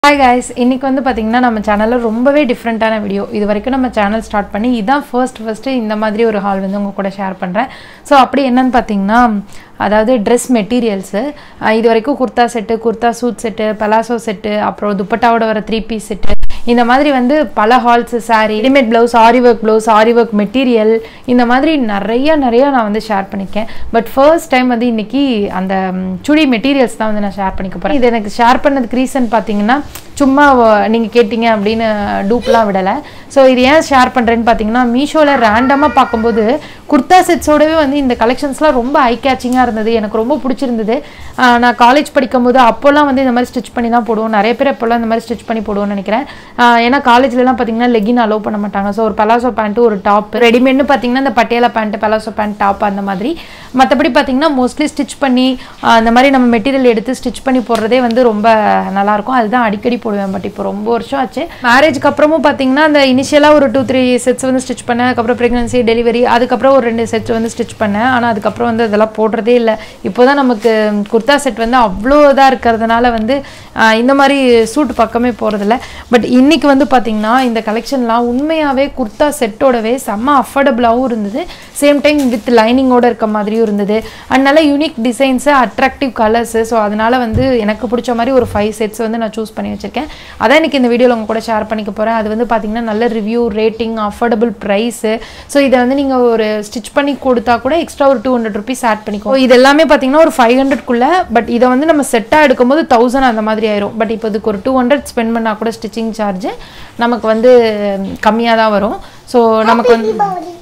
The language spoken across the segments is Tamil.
ஹாய் guys இன்னைக்கு வந்து பார்த்தீங்கன்னா நம்ம சேனலில் ரொம்பவே டிஃப்ரெண்ட்டான வீடியோ இது வரைக்கும் நம்ம சேனல் ஸ்டார்ட் பண்ணி இதான் ஃபர்ஸ்ட் ஃபர்ஸ்ட்டு இந்த மாதிரி ஒரு ஹால் வந்து உங்கள் கூட ஷேர் பண்ணுறேன் ஸோ அப்படி என்னன்னு பார்த்தீங்கன்னா அதாவது ட்ரெஸ் மெட்டீரியல்ஸு இது வரைக்கும் kurta set kurta suit set palazzo set அப்புறம் துப்பட்டாவோட வர த்ரீ பீஸ் செட்டு இந்த மாதிரி வந்து பல ஹால்ஸ் saree readymade blouse aari work blouse aari work material இந்த மாதிரி நிறைய நிறைய நான் வந்து ஷேர் பண்ணியிருக்கேன் பட் ஃபர்ஸ்ட் டைம் வந்து இன்னைக்கு அந்த ம், சுடி மெட்டீரியல்ஸ் தான் வந்து நான் ஷேர் பண்ணிக்க போகிறேன் இது எனக்கு ஷேர் பண்ணதுக்கு ரீசன் பார்த்தீங்கன்னா சும்மா நீங்கள் கேட்டிங்க அப்படின்னு டூப்லாம் விடலை ஸோ இது ஏன் ஷேர் பண்ணுறேன்னு பார்த்தீங்கன்னா மீஷோவில் ரேண்டமாக பார்க்கும்போது குர்தா செட்ஸோடவே வந்து இந்த கலெக்ஷன்ஸ்லாம் ரொம்ப ஐ கேச்சிங்காக இருந்தது எனக்கு ரொம்ப பிடிச்சிருந்தது ஆஹ் நான் காலேஜ் படிக்கும்போது அப்போல்லாம் வந்து இந்த மாதிரி ஸ்டிச் பண்ணி தான் போடுவோம் நிறைய பேர் அப்போல்லாம் இந்த மாதிரி ஸ்டிச் பண்ணி போடுவோம்னு நினைக்கிறேன் ஆஹ் ஏன்னா காலேஜ்லலாம் பார்த்தீங்கன்னா லெகின் அலோவ் பண்ண மாட்டாங்க ஸோ ஒரு பலாசோ பேண்ட்டு ஒரு டாப் ரெடிமேட்னு பார்த்தீங்கன்னா இந்த Patiala pant palazzo pant top அந்த மாதிரி மற்றபடி பார்த்தீங்கன்னா மோஸ்ட்லி ஸ்டிச் பண்ணி ஆஹ் அந்த மாதிரி நம்ம மெட்டீரியல் எடுத்து ஸ்டிச் பண்ணி போடுறதே வந்து ரொம்ப நல்லாயிருக்கும் அதுதான் அடிக்கடி போடுவேன் பட் இப்போ ரொம்ப வருஷம் ஆச்சு மேரேஜ்க்கு அப்புறமும் பார்த்தீங்கன்னா அந்த இனிஷியலாக ஒரு டூ த்ரீ செட்ஸ் வந்து ஸ்டிச் பண்ணேன் அதுக்கப்புறம் ப்ரெக்னன்சி டெலிவரி அதுக்கப்புறம் ஒரு ரெண்டு செட்ஸ் வந்து ஸ்டிச் பண்ணேன் ஆனால் அதுக்கப்புறம் வந்து அதெல்லாம் போடுறதே இல்லை இப்போ தான் நமக்கு குர்தா செட் வந்து அவ்வளோ இதாக இருக்கிறதுனால வந்து ஆஹ் இந்த மாதிரி சூட் பக்கமே போகிறதில்ல பட் இன்னைக்கு வந்து பார்த்தீங்கன்னா இந்த கலெக்ஷன்லாம் உண்மையாகவே குர்தா செட்டோடவே செம்ம அஃபோர்டபுளாகவும் இருந்தது சேம் டைம் வித் லைனிங்கோட இருக்க மாதிரியும் இருந்தது அதனால unique designs attractive colours so அதனால வந்து எனக்கு பிடிச்ச மாதிரி ஒரு ஃபைவ் செட்ஸ் வந்து நான் சூஸ் பண்ணி வச்சிருக்கேன் அதான் இன்னைக்கு இந்த வீடியோவில் உங்க கூட ஷேர் பண்ணிக்க போகிறேன் அது வந்து பார்த்தீங்கன்னா நல்ல review rating affordable price so இதை வந்து நீங்கள் ஒரு ஸ்டிச் பண்ணி கொடுத்தா கூட எக்ஸ்ட்ரா ஒரு டூ ஹண்ட்ரட் ருபீஸ் ஆட் பண்ணிக்கோ இது எல்லாமே பார்த்தீங்கன்னா ஒரு ஃபைவ் ஹண்ட்ரட்குள்ளே பட் இதை வந்து நம்ம செட்டாக எடுக்கும்போது தௌசண்ட் அந்த மாதிரி ஆயிரும் பட் இப்போ இதுக்கு ஒரு டூ ஹண்ட்ரட் ஸ்பெண்ட் பண்ணால் கூட ஸ்டிச்சிங் சார்ஜ் நமக்கு வந்து கம்மியாக தான் வரும் ஸோ நமக்கு வந்து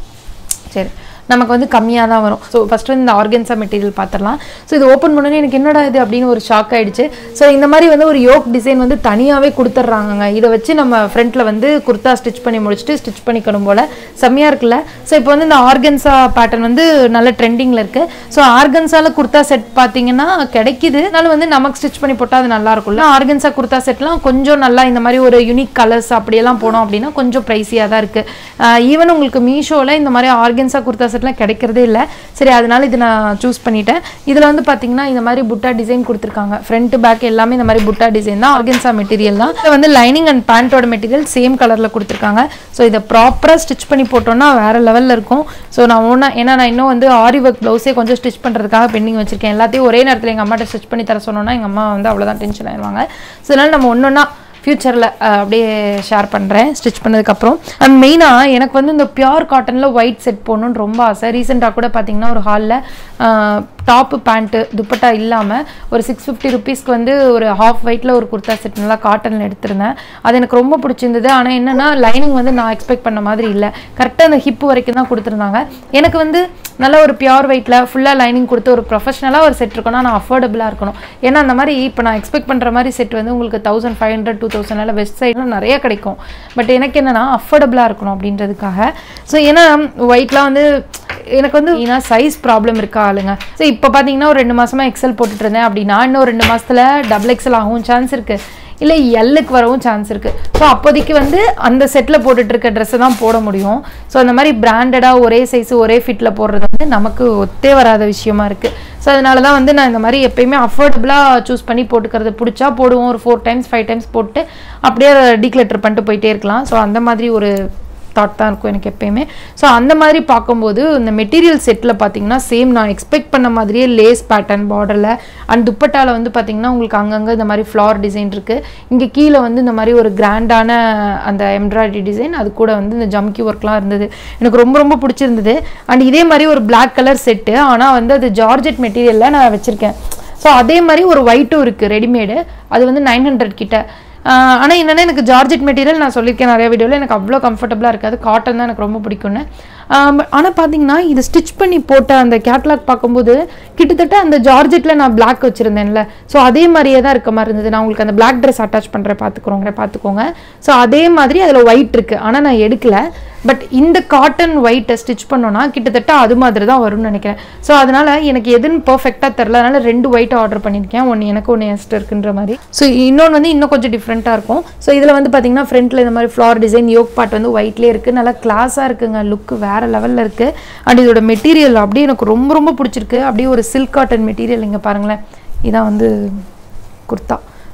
சரி நமக்கு வந்து கம்மியாக தான் வரும் ஸோ ஃபஸ்ட்டு வந்து இந்த ஆர்கன்ஸா மெட்டீரியல் பார்த்துடலாம் ஸோ இது ஓப்பன் பண்ணோன்னே எனக்கு என்னடா இது அப்படின்னு ஒரு ஷாக் ஆயிடுச்சு ஸோ இந்த மாதிரி வந்து ஒரு யோக் டிசைன் வந்து தனியாகவே கொடுத்துட்றாங்கங்க இதை வச்சு நம்ம ஃப்ரண்ட்டில் வந்து குர்த்தா ஸ்டிச் பண்ணி முடிச்சுட்டு ஸ்டிச் பண்ணிக்கணும் போல் செம்மையாக இருக்குல்ல ஸோ இப்போ வந்து இந்த ஆர்கன்ஸா பேட்டர்ன் வந்து நல்ல ட்ரெண்டிங்கில் இருக்குது ஸோ ஆர்கன்ஸால குர்த்தா செட் பார்த்தீங்கன்னா கிடைக்குது அதனால வந்து நமக்கு ஸ்டிச் பண்ணி போட்டால் அது நல்லா இருக்கும்ல ஆர்கன்ஸா குர்த்தா செட்லாம் கொஞ்சம் நல்லா இந்த மாதிரி ஒரு யூனிக் கலர்ஸ் அப்படியெல்லாம் போனோம் அப்படின்னா கொஞ்சம் ப்ரைஸியாக தான் இருக்குது ஈவன் உங்களுக்கு மீஷோவில் இந்த மாதிரி ஆர்கன்ஸா குர்த்தா செட்லாம் கிடைக்கிறதே இல்லை சரி அதனால இது நான் சூஸ் பண்ணிட்டேன் இதில் வந்து பார்த்தீங்கன்னா இந்த மாதிரி புட்டா டிசைன் கொடுத்துருக்காங்க ஃப்ரண்ட் பேக் எல்லாமே இந்த மாதிரி புட்டா டிசைன் தான் ஆர்கன்ஸா மெட்டீரியல் தான் இதில் வந்து லைனிங் அண்ட் பேண்ட்டோட மெட்டீரியல் சேம் கலரில் கொடுத்துருக்காங்க ஸோ இதை ப்ராப்பராக ஸ்டிச் பண்ணி போட்டோம்னா வேறு லெவலில் இருக்கும் ஸோ நான் ஒன்றா ஏன்னா நான் இன்னும் வந்து ஆரி ஒர்க் ப்ளவுஸே கொஞ்சம் ஸ்டிச் பண்ணுறதுக்காக பெண்டிங் வச்சிருக்கேன் எல்லாத்தையும் ஒரே நேரத்தில் எங்கள் அம்மாட்ட ஸ்டிச் பண்ணி தர சொன்னோன்னா எங்கள் அம்மா வந்து அவ்வளோதான் டென்ஷன் ஆயிடுவாங்க ஸோ அதனால் நம்ம ஒன்று ஒன்றா ஃப்யூச்சரில் அப்படியே ஷேர் பண்ணுறேன் ஸ்டிச் பண்ணதுக்கப்புறம் அண்ட் மெயினாக எனக்கு வந்து இந்த பியூர் காட்டனில் ஒயிட் செட் போடணும்னு ரொம்ப ஆசை ரீசெண்டாக கூட பார்த்தீங்கன்னா ஒரு ஹாலில் டாப்பு பேண்ட்டு துப்பட்டா இல்லாமல் ஒரு சிக்ஸ் ஃபிஃப்டி ருபீஸ்க்கு வந்து ஒரு ஹாஃப் ஒயிட்டில் ஒரு குர்த்தா செட் நல்லா காட்டனில் எடுத்திருந்தேன் அது எனக்கு ரொம்ப பிடிச்சிருந்தது ஆனால் என்னென்னா லைனிங் வந்து நான் எக்ஸ்பெக்ட் பண்ண மாதிரி இல்லை கரெக்டாக அந்த ஹிப் வரைக்கும் தான் கொடுத்துருந்தாங்க எனக்கு வந்து நல்ல ஒரு பியூர் வெயிட்டில் ஃபுல்லாக லைனிங் கொடுத்து ஒரு ப்ரொஃபஷனலாக ஒரு செட் இருக்கணும் நான் அஃபோர்டபுளாக இருக்கணும் ஏன்னா அந்த மாதிரி இப்போ நான் எக்ஸ்பெக்ட் பண்ணுற மாதிரி செட் வந்து உங்களுக்கு தௌசண்ட் ஃபைவ் ஹண்ட்ரட் டூ தௌசண்ட்ல வெஸ்ட் சைடில் நிறைய கிடைக்கும் பட் எனக்கு என்னன்னா அஃபோர்டபுளாக இருக்கணும் அப்படின்றதுக்காக ஸோ ஏன்னா ஒயிட்லாம் வந்து எனக்கு வந்து ஏன்னா சைஸ் ப்ராப்ளம் இருக்கா ஆளுங்க ஸோ இப்போ பார்த்தீங்கன்னா ஒரு ரெண்டு மாசமா எக்ஸல் போட்டுட்டு இருந்தேன் அப்படின்னா இன்னும் ஒரு ரெண்டு மாசத்துல டபுள் எக்ஸல் ஆகவும் சான்ஸ் இருக்கு இல்லை எல்லுக்கு வரவும் சான்ஸ் இருக்குது ஸோ அப்போதைக்கு வந்து அந்த செட்டில் போட்டுட்டு இருக்க ட்ரெஸ்ஸை தான் போட முடியும் ஸோ அந்த மாதிரி பிராண்டடாக ஒரே சைஸ் ஒரே ஃபிட்டில் போடுறது வந்து நமக்கு ஒத்தே வராத விஷயமா இருக்குது ஸோ அதனால தான் வந்து நான் இந்த மாதிரி எப்பயுமே அஃபோர்டபுளாக சூஸ் பண்ணி போட்டுக்கிறது பிடிச்சா போடுவோம் ஒரு ஃபோர் டைம்ஸ் ஃபைவ் டைம்ஸ் போட்டு அப்படியே டீக்லெட்டர் பண்ணிட்டு போயிட்டே இருக்கலாம் ஸோ அந்த மாதிரி ஒரு தாட் தான் இருக்கும் எனக்கு எப்பயுமே ஸோ அந்த மாதிரி பார்க்கும்போது இந்த மெட்டீரியல் செட்டில் பார்த்தீங்கன்னா சேம் நான் எக்ஸ்பெக்ட் பண்ண மாதிரியே லேஸ் பேட்டர்ன் பார்டரில் அண்ட் துப்பட்டாவில் வந்து பார்த்தீங்கன்னா உங்களுக்கு அங்கங்கே இந்த மாதிரி ஃப்ளார் டிசைன் இருக்குது இங்கே கீழே வந்து இந்த மாதிரி ஒரு கிராண்டான அந்த எம்ப்ராய்டரி டிசைன் அது கூட வந்து இந்த ஜம்கி ஒர்க்லாம் இருந்தது எனக்கு ரொம்ப ரொம்ப பிடிச்சிருந்தது அண்ட் இதே மாதிரி ஒரு Black கலர் செட்டு ஆனால் வந்து அது ஜார்ஜெட் மெட்டீரியலில் நான் வச்சுருக்கேன் ஸோ அதே மாதிரி ஒரு ஒயிட்டும் இருக்குது ரெடிமேடு அது வந்து நைன் ஹண்ட்ரட் கிட்ட ஆனால் என்னென்னா எனக்கு ஜார்ஜெட் மெட்டீரியல் நான் சொல்லியிருக்கேன் நிறைய வீடியோவில் எனக்கு அவ்வளோ கம்ஃபர்டபுளாக இருக்காது காட்டன் தான் எனக்கு ரொம்ப பிடிக்கும்னு ஆனால் பார்த்தீங்கன்னா இது ஸ்டிச் பண்ணி போட்ட அந்த கேட்லாக் பார்க்கும்போது கிட்டத்தட்ட அந்த ஜார்ஜெட்டில் நான் Black வச்சுருந்தேன்ல ஸோ அதே மாதிரியே தான் இருக்க மாதிரி இருந்தது நான் உங்களுக்கு அந்த Black ட்ரெஸ் அட்டாச் பண்ணுறேன் பார்த்துக்கிறோங்க பார்த்துக்கோங்க ஸோ அதே மாதிரி அதில் ஒயிட் இருக்குது ஆனால் நான் எடுக்கல பட் இந்த காட்டன் ஒயிட்டை ஸ்டிச் பண்ணோன்னா கிட்டத்தட்ட அது மாதிரி தான் வரும்னு நினைக்கிறேன் ஸோ அதனால் எனக்கு எதுன்னு பர்ஃபெக்டாக தெரில அதனால் ரெண்டு ஒயிட் ஆர்டர் பண்ணியிருக்கேன் ஒன்று எனக்கு ஒன்று எஸ்ட் இருக்குன்ற மாதிரி ஸோ இன்னொன்று வந்து இன்னும் கொஞ்சம் டிஃப்ரெண்ட்டாக இருக்கும் ஸோ இதில் வந்து பார்த்தீங்கன்னா ஃப்ரண்ட்டில் இந்த மாதிரி ஃப்ளார் டிசைன் யோக் பார்ட் வந்து ஒயிட்லேயே இருக்குது நல்லா கிளாஸாக இருக்குங்க லுக்கு வேறு லெவலில் இருக்குது அண்ட் இதோட மெட்டீரியல் அப்படியே எனக்கு ரொம்ப ரொம்ப பிடிச்சிருக்கு அப்படியே ஒரு சில்க் காட்டன் மெட்டீரியல் இங்கே பாருங்களேன் இதான் வந்து குர்த்தா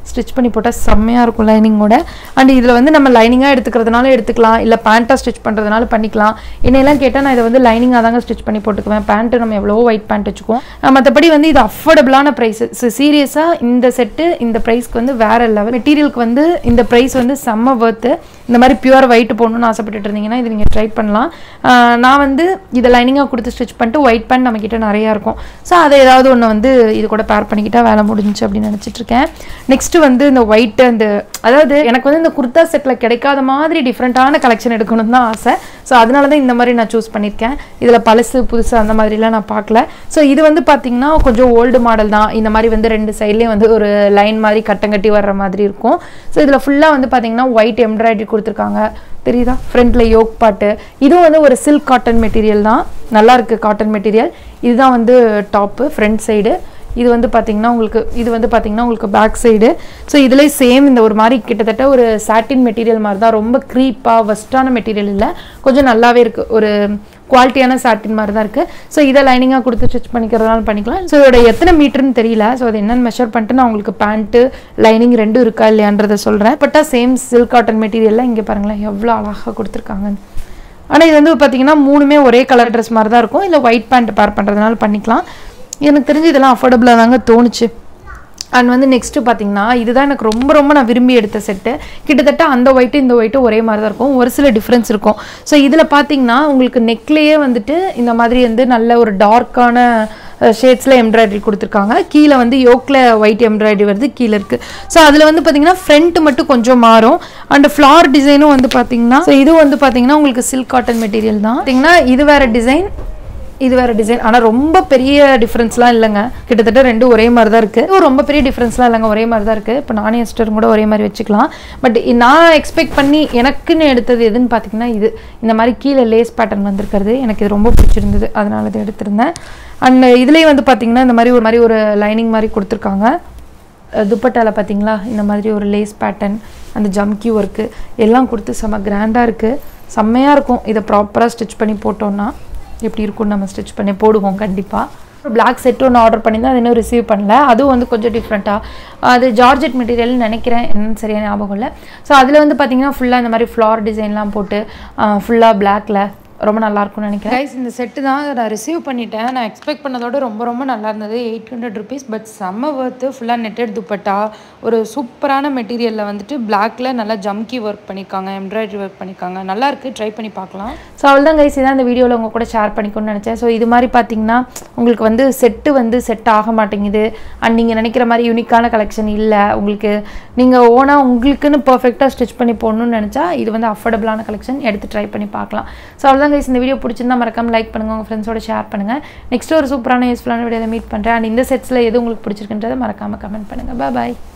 ஸ்டிச் பண்ணி போட்டால் செம்மையாக இருக்கும் லைனிங்கோட அண்ட் இதில் வந்து நம்ம லைனிங்காக எடுத்துக்கிறதுனால எடுத்துக்கலாம் இல்லை பேண்ட்டாக ஸ்டிச் பண்ணுறதுனால பண்ணிக்கலாம் என்னையெல்லாம் கேட்டால் நான் இதை வந்து லைனிங்காக தாங்க ஸ்டிச் பண்ணி போட்டுக்குவேன் பேண்ட்டு நம்ம எவ்வளோ ஒயிட் பேண்ட் வச்சுக்குவோம் அஹ் மற்றபடி வந்து இது அஃபோர்டபுளான ப்ரைஸ் சீரியஸாக இந்த செட்டு இந்த ப்ரைஸ்க்கு வந்து வேற லெவல் மெட்டீரியலுக்கு வந்து இந்த ப்ரைஸ் வந்து செம்ம ஒர்த்து இந்த மாதிரி பியூர் ஒயிட் போடணும்னு ஆசைப்பட்டுட்டு இருந்தீங்கன்னா இது நீங்கள் ட்ரை பண்ணலாம் அஹ் நான் வந்து இதை லைனிங்காக கொடுத்து ஸ்டிச் பண்ணிட்டு ஒயிட் பேண்ட் நம்மக்கிட்ட நிறையா இருக்கும் ஸோ அதை ஏதாவது ஒன்று வந்து இது கூட பேர் பண்ணிக்கிட்டா வேலை முடிஞ்சுச்சு அப்படின்னு நினச்சிட்டு இருக்கேன் நெக்ஸ்ட் வந்து இந்த ஒயிட் அந்த அதாவது எனக்கு வந்து இந்த குர்தா செட்டில் கிடைக்காத மாதிரி டிஃப்ரெண்ட்டான கலெக்ஷன் எடுக்கணும்னு தான் ஆசை ஸோ அதனால தான் இந்த மாதிரி நான் சூஸ் பண்ணியிருக்கேன் இதில் பழசு புதுசு அந்த மாதிரிலாம் நான் பார்க்கல ஸோ இது வந்து பார்த்தீங்கன்னா கொஞ்சம் ஓல்டு மாடல் தான் இந்த மாதிரி வந்து ரெண்டு சைட்லேயும் வந்து ஒரு லைன் மாதிரி கட்டங்கட்டி வர்ற மாதிரி இருக்கும் ஸோ இதில் ஃபுல்லாக வந்து பார்த்தீங்கன்னா ஒயிட் எம்ப்ராய்டரி கொடுத்துருக்காங்க தெரியுதா ஃப்ரண்ட்டில் யோக் பாட்டு இதுவும் வந்து ஒரு சில்க் காட்டன் மெட்டீரியல் தான் நல்லா இருக்கு காட்டன் மெட்டீரியல் இதுதான் வந்து டாப்பு ஃப்ரண்ட் சைடு இது வந்து பார்த்தீங்கன்னா உங்களுக்கு இது வந்து பார்த்தீங்கன்னா உங்களுக்கு பேக் சைடு ஸோ இதுலேயே சேம் இந்த ஒரு மாதிரி கிட்டத்தட்ட ஒரு சாட்டின் மெட்டீரியல் மாதிரி தான் ரொம்ப க்ரீப்பாக வெஸ்டான மெட்டீரியல் இல்லை கொஞ்சம் நல்லாவே இருக்குது ஒரு குவாலிட்டியான சாட்டின் மாதிரி தான் இருக்குது ஸோ இதை லைனிங்காக கொடுத்து ஸ்டிச் பண்ணிக்கிறதுனால பண்ணிக்கலாம் ஸோ இதோட எத்தனை மீட்டர்னு தெரியல ஸோ அது என்னென்னு மெஷர் பண்ணிட்டு நான் உங்களுக்கு பேண்ட்டு லைனிங் ரெண்டும் இருக்கா இல்லையான்றதை சொல்கிறேன் பட்டா சேம் சில்க் காட்டன் மெட்டீரியலில் இங்கே பாருங்களேன் எவ்வளோ அழகாக கொடுத்துருக்காங்கன்னு ஆனால் இது வந்து பார்த்தீங்கன்னா மூணுமே ஒரே கலர் ட்ரெஸ் மாதிரி தான் இருக்கும் இல்லை ஒயிட் பேண்ட் பேர் பண்ணுறதுனால பண்ணிக்கலாம் எனக்கு தெரிஞ்சு இதெல்லாம் அஃபோர்டபுளாக தாங்க தோணுச்சு அண்ட் வந்து நெக்ஸ்ட்டு பார்த்தீங்கன்னா இதுதான் எனக்கு ரொம்ப ரொம்ப நான் விரும்பி எடுத்த செட்டு கிட்டத்தட்ட அந்த ஒயிட்டு இந்த ஒயிட்டு ஒரே மாதிரி தான் இருக்கும் ஒரு சில டிஃப்ரென்ஸ் இருக்கும் ஸோ இதில் பார்த்தீங்கன்னா உங்களுக்கு நெக்லேயே வந்துட்டு இந்த மாதிரி வந்து நல்ல ஒரு டார்க்கான ஷேட்ஸில் எம்ப்ராய்டரி கொடுத்துருக்காங்க கீழே வந்து யோக்கில் ஒயிட் எம்ப்ராய்டரி வருது கீழே இருக்குது ஸோ அதில் வந்து பார்த்தீங்கன்னா ஃப்ரண்ட் மட்டும் கொஞ்சம் மாறும் அண்ட் ஃப்ளார் டிசைனும் வந்து பார்த்தீங்கன்னா ஸோ இது வந்து பார்த்தீங்கன்னா உங்களுக்கு சில்க் காட்டன் மெட்டீரியல் தான் பார்த்தீங்கன்னா இது வேறு டிசைன் இது வேற டிசைன் ஆனால் ரொம்ப பெரிய டிஃப்ரென்ஸ்லாம் இல்லைங்க கிட்டத்தட்ட ரெண்டும் ஒரே மாதிரி தான் இருக்குது ரொம்ப பெரிய டிஃப்ரென்ஸ்லாம் இல்லைங்க ஒரே மாதிரி தான் இருக்குது இப்போ நானே எஸ்டரும் கூட ஒரே மாதிரி வச்சுக்கலாம் பட் நான் எக்ஸ்பெக்ட் பண்ணி எனக்குன்னு எடுத்தது எதுன்னு பார்த்தீங்கன்னா இது இந்த மாதிரி கீழே லேஸ் பேட்டர்ன் வந்திருக்கிறது எனக்கு இது ரொம்ப பிடிச்சிருந்தது அதனால இது எடுத்திருந்தேன் அண்ட் இதுலேயே வந்து பார்த்தீங்கன்னா இந்த மாதிரி ஒரு மாதிரி ஒரு லைனிங் மாதிரி கொடுத்துருக்காங்க துப்பட்டாவில் பார்த்தீங்களா இந்த மாதிரி ஒரு லேஸ் பேட்டர்ன் அந்த ஜம்கி ஒர்க்கு எல்லாம் கொடுத்து செம்ம கிராண்டாக இருக்குது செம்மையாக இருக்கும் இதை ப்ராப்பராக ஸ்டிச் பண்ணி போட்டோன்னா எப்படி இருக்கும்னு நம்ம ஸ்டிச் பண்ணி போடுவோம் கண்டிப்பாக பிளாக் செட் ஒன்று ஆர்டர் பண்ணியிருந்தேன் அது இன்னும் ரிசீவ் பண்ணல அதுவும் வந்து கொஞ்சம் டிஃப்ரெண்ட்டாக அது ஜார்ஜெட் மெட்டீரியல்னு நினைக்கிறேன் என்னன்னு சரியான ஞாபகம் இல்லை ஸோ அதில் வந்து பார்த்தீங்கன்னா ஃபுல்லாக இந்த மாதிரி ஃப்ளார் டிசைன்லாம் போட்டு ஃபுல்லாக பிளாக்ல ரொம்ப நல்லா இருக்கும்னு நினைக்கிறேன் கைஸ் இந்த செட்டு தான் நான் ரிசீவ் பண்ணிட்டேன் நான் எக்ஸ்பெக்ட் பண்ணதோட ரொம்ப ரொம்ப நல்லா இருந்தது எயிட் ஹண்ட்ரட் ருபீஸ் பட் செம்ம ஒர்த்து ஃபுல்லாக நெட்டட் துப்பட்டா ஒரு சூப்பரான மெட்டீரியலில் வந்துட்டு பிளாக்ல நல்லா ஜம்கி ஒர்க் பண்ணியிருக்காங்க எம்ப்ராய்டரி ஒர்க் பண்ணியிருக்காங்க நல்லா இருக்கு ட்ரை பண்ணி பார்க்கலாம் ஸோ அவ்வளோதான் கைஸ் இதான் இந்த வீடியோவில் உங்கள் கூட ஷேர் பண்ணிக்கணும்னு நினச்சேன் ஸோ இது மாதிரி பார்த்தீங்கன்னா உங்களுக்கு வந்து செட்டு வந்து செட் ஆக மாட்டேங்குது அண்ட் நீங்கள் நினைக்கிற மாதிரி யூனிக்கான கலெக்ஷன் இல்லை உங்களுக்கு நீங்கள் ஓனாக உங்களுக்குன்னு பர்ஃபெக்டாக ஸ்டிச் பண்ணி போடணும்னு நினச்சா இது வந்து அஃபோர்டபுளான கலெக்ஷன் எடுத்து ட்ரை பண்ணி பார்க்கலாம் ஸோ அவ்வளோதான் கைஸ் இந்த வீடியோ பிடிச்சிருந்தா மறக்காம லைக் பண்ணுங்கள் உங்கள் ஃப்ரெண்ட்ஸோட ஷேர் பண்ணுங்கள் நெக்ஸ்ட் ஒரு சூப்பரான யூஸ்ஃபுல்லான வீடியோவில் மீட் பண்ணுறேன் அண்ட் இந்த செட்ஸில் எது உங்களுக்கு பிடிச்சிருக்குன்றதை மறக்காமல் கமெண்ட் பண்ணுங்கள் பாய்